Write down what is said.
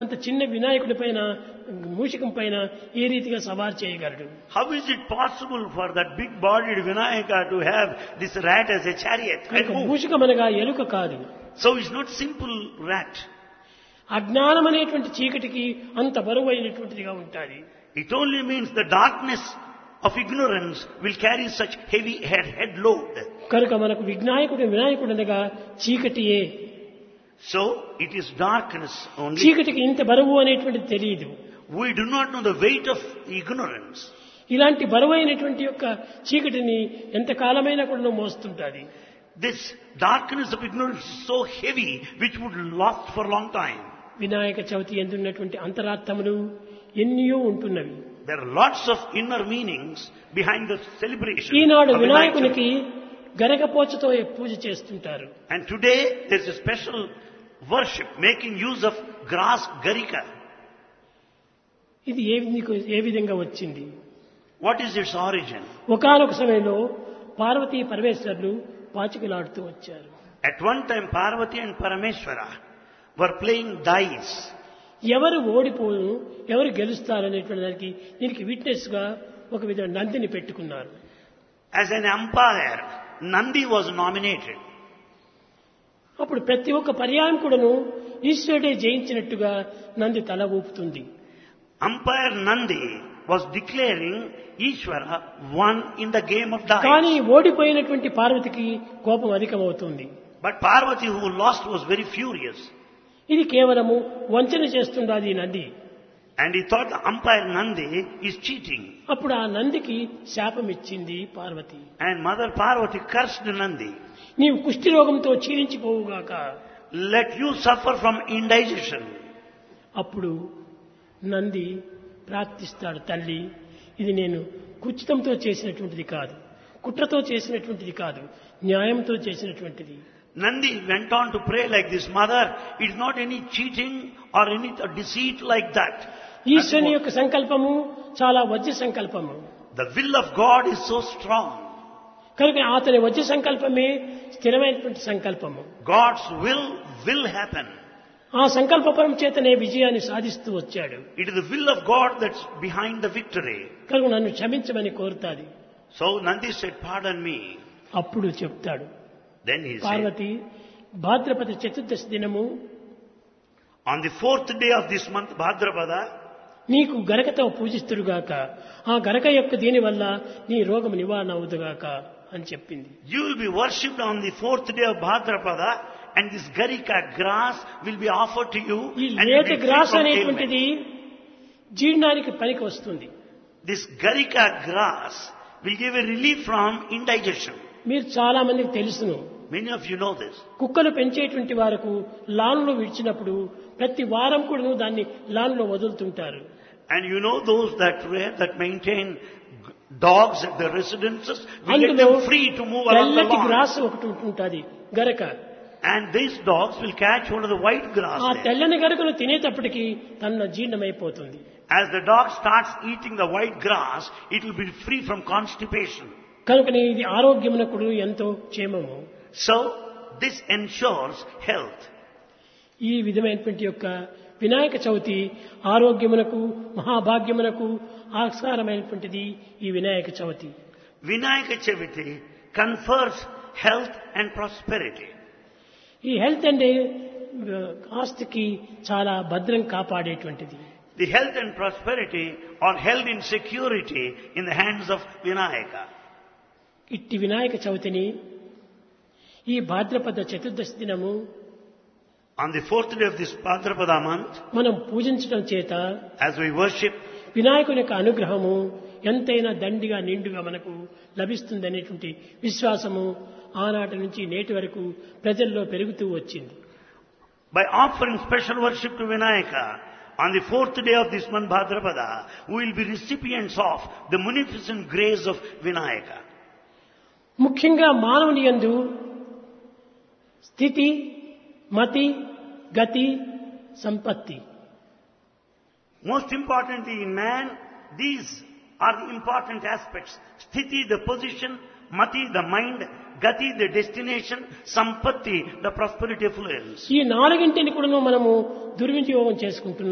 అంత చిన్న వినాయకుడి పైన మూషికం పైన ఏ రీతిగా సవార్ చేయగలడు How is it possible for that big bodied Vinayaka to have this rat as a chariot? and కనుక move? మూషికం అనగా ఎలుక కాదు So it's not simple rat. అజ్ఞానం అనేటువంటి చీకటికి అంత బరువైనటువంటిదిగా ఉంటుంది It only means the darkness of ignorance will carry such heavy head, head load. కనుక మనకు విఘ్నాయకుడు వినాయకుడు అనగా చీకటియే So it is darkness only. చీకటికి ఇంత బరువు అనేటువంటిది తెలియదు We do not know the weight of ignorance. ఇలాంటి బరువైనటువంటి యొక్క చీకటిని ఎంత కాలమైనా కూడా మోస్తుంటుంది This darkness of ignorance is so heavy which would last for a long time. Vinayaka Chavithi ఎందున్నటువంటి అంతరార్థములు ఎన్నో ఉంటున్నవి There are lots of inner meanings behind the celebration. Eenadu of Vinayak వినాయకునికి గరగపోచతో పూజ చేస్తుంటారు Chavithi. And today there's a special worship making use of grass garika. ఇది ఏ విధంగా- ఏ విధంగా వచ్చింది What is its origin? ఒకానొక సమయంలో పార్వతీ పరమేశ్వరులు పాచికలాడుతూ వచ్చారు At one time Parvati and Parameshwara were playing dice. ఎవరు ఓడిపోను ఎవరు గెలుస్తారు అనేటువంటి దానికి దీనికి విట్నెస్ గా ఒక విధంగా నందిని పెట్టుకున్నారు As an umpire, Nandi was nominated. అప్పుడు ప్రతి ఒక్క పర్యాయం కూడాను ఈశ్వరుడే జయించినట్టుగా నంది తల ఊపుతుంది Umpire Nandi was declaring Ishvara won in the game of కానీ dice. ఓడిపోయినటువంటి పార్వతికి కోపం అధికమవుతుంది But Parvati who lost was very furious. ఇది కేవలము వంచన చేస్తుండాది ఈ Nandi And he thought the umpire Nandi is cheating. అప్పుడు ఆ నందికి శాపం ఇచ్చింది Parvati And Mother Parvati cursed Nandi. నీవు కుష్టి రోగంతో క్షీణించిపోవుగాక Let you suffer from indigestion. అప్పుడు నంది ప్రార్థిస్తాడు తల్లి ఇది నేను కుచితంతో చేసినటువంటిది కాదు కుట్రతో చేసినటువంటిది కాదు న్యాయంతో చేసినటువంటిది Nandi went on to pray like this, Mother, it's not any cheating or any deceit like that. ఈశ్వరుని యొక్క సంకల్పము చాలా వజ్ర సంకల్పము The will of God is so strong. కనుక అతని వజ్ర సంకల్పమే స్థిరమైనటువంటి సంకల్పము God's will will happen. ఆ సంకల్పపరం చేతనే విజయాన్ని సాధిస్తూ వచ్చాడు It is the will of God that's behind the victory. కనుక నన్ను క్షమించమని కోరుతాది So Nandi said, Pardon me. అప్పుడు చెప్తాడు Then he said, పార్వతి భాద్రపద చతుర్దశి దినము On the fourth day of this month, Bhadrapada, నీకు గరకతో పూజిస్తుడుగాక ఆ గరక యొక్క దీని వల్ల నీ రోగం నివారణ అవుదుగాక అని చెప్పింది you will be worshipped on the fourth day of Bhadrapada, and this Garika grass will be offered to you. ఈ and you will లేత be free grass from ailment. అనేటువంటిది జీర్ణానికి పనికి వస్తుంది This Garika grass will give a relief from indigestion. మీరు చాలా మందికి తెలుసును Many of you know this. కుక్కలు పెంచేటువంటి వారకు లాన్లో విడిచినప్పుడు ప్రతి వారం కూడా దాన్ని లాన్లో వదులుతుంటారు And you know those that were, that maintain g- dogs at their residences, we let అందులో them free to move along the తెల్లటి lawn. గ్రాస్ ఒకటి ఉంటుంటుంది గరక And these dogs will catch one of the white grass ఆ there. తెల్లని గరకను తినేటప్పటికి తన జీర్ణమైపోతుంది As the dog starts eating the white grass, it will be free from constipation. కనుకనే ఇది ఆరోగ్యమునకుడు ఎంతో క్షేమము So, this ensures health. ఈ విధమైనటువంటి యొక్క వినాయక చవితి ఆరోగ్యమునకు మహాభాగ్యమునకు ఆస్కారమైనటువంటిది ఈ Vinayaka Chaviti Vinayaka Chaviti confers health and prosperity. ఈ హెల్త్ అంటే ఆ, ఆస్తికి చాలా భద్రం కాపాడేటువంటిది The health and prosperity are held in security in the hands of Vinayaka. ఇట్టి వినాయక చవితిని ఈ భాద్రపద చతుర్దశి దినము On the fourth day of this Bhadrapada month, మనం పూజించడం చేత as we worship, వినాయకుని యొక్క అనుగ్రహము ఎంతైనా దండిగా నిండుగా మనకు లభిస్తుంది అనేటువంటి విశ్వాసము ఆనాటి నుంచి నేటి వరకు ప్రజల్లో పెరుగుతూ వచ్చింది by offering special worship to Vinayaka, on the fourth day of this month Bhadrapada, we will be recipients of the munificent grace of Vinayaka. ముఖ్యంగా మానవుని యందు స్థితి మతి గతి సంపత్తి Most importantly in man, these are the important aspects. Sthiti, the position, Mati, the mind, Gati, the destination, Sampatti, the prosperity affluence. ఈ నాలుగింటిని కూడా మనము దుర్వినియోగం చేసుకుంటున్నాం